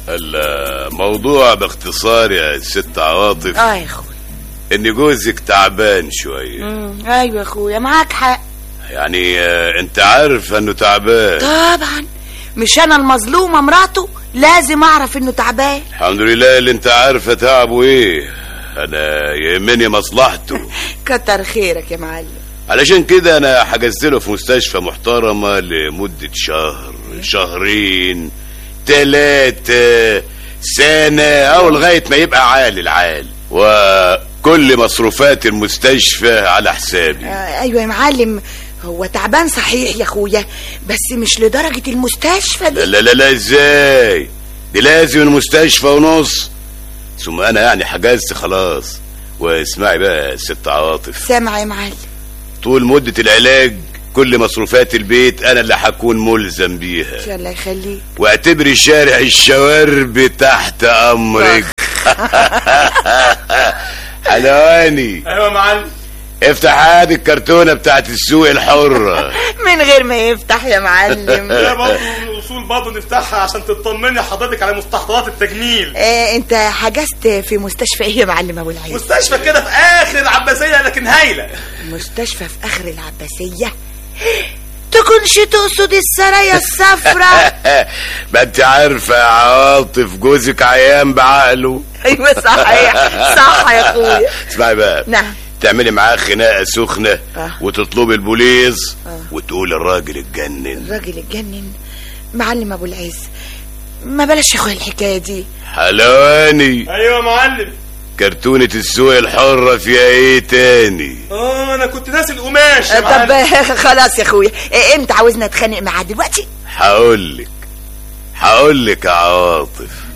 الموضوع باختصار يا ست عواطف اه يا اخويا ان جوزك تعبان شويه مم، ايوه يا اخويا معاك حق يعني آه، انت عارف انه تعبان طبعا مش انا المظلومه مراته لازم اعرف انه تعبان الحمد لله اللي انت عارفه تعبه ايه انا يهمني مصلحته كتر خيرك يا معلم علشان كده انا حجزت له في مستشفى محترمه لمده شهر شهرين تلاتة سنة او لغاية ما يبقى عال العال وكل مصروفات المستشفى على حسابي آه ايوه يا معلم هو تعبان صحيح يا اخويا بس مش لدرجه المستشفى لا دي لا لا لا ازاي دي لازم المستشفى ونص ثم انا يعني حجزت خلاص واسمعي بقى يا ست عواطف سامع يا معلم طول مدة العلاج كل مصروفات البيت انا اللي هكون ملزم بيها ان شاء الله يخليك واعتبري شارع الشوارب تحت امرك حلواني ايوه يا معلم افتح هذه الكرتونة بتاعت السوق الحرة من غير ما يفتح يا معلم لا برضه من الاصول برضه نفتحها عشان تطمني حضرتك على مستحضرات التجميل آه انت حجزت في مستشفى ايه يا معلم ابو العيد مستشفى كده في اخر العباسيه لكن هايله مستشفى في اخر العباسيه تكونش تقصد السرايا الصفراء ما انت عارفة يا عواطف جوزك عيان بعقله ايوه صحيح صح يا اخويا اسمعي بقى نعم تعملي معاه خناقة سخنة آه. وتطلبي البوليس وتقول الراجل اتجنن الراجل اتجنن معلم ابو العز ما بلاش يا اخويا الحكايه دي حلواني ايوه يا معلم كرتونة السوق الحرة فيها ايه تاني اه انا كنت ناسي القماش يا آه، معلم طب خلاص يا اخويا آه، امتى عاوزنا نتخانق معاه دلوقتي هقولك هقولك يا عواطف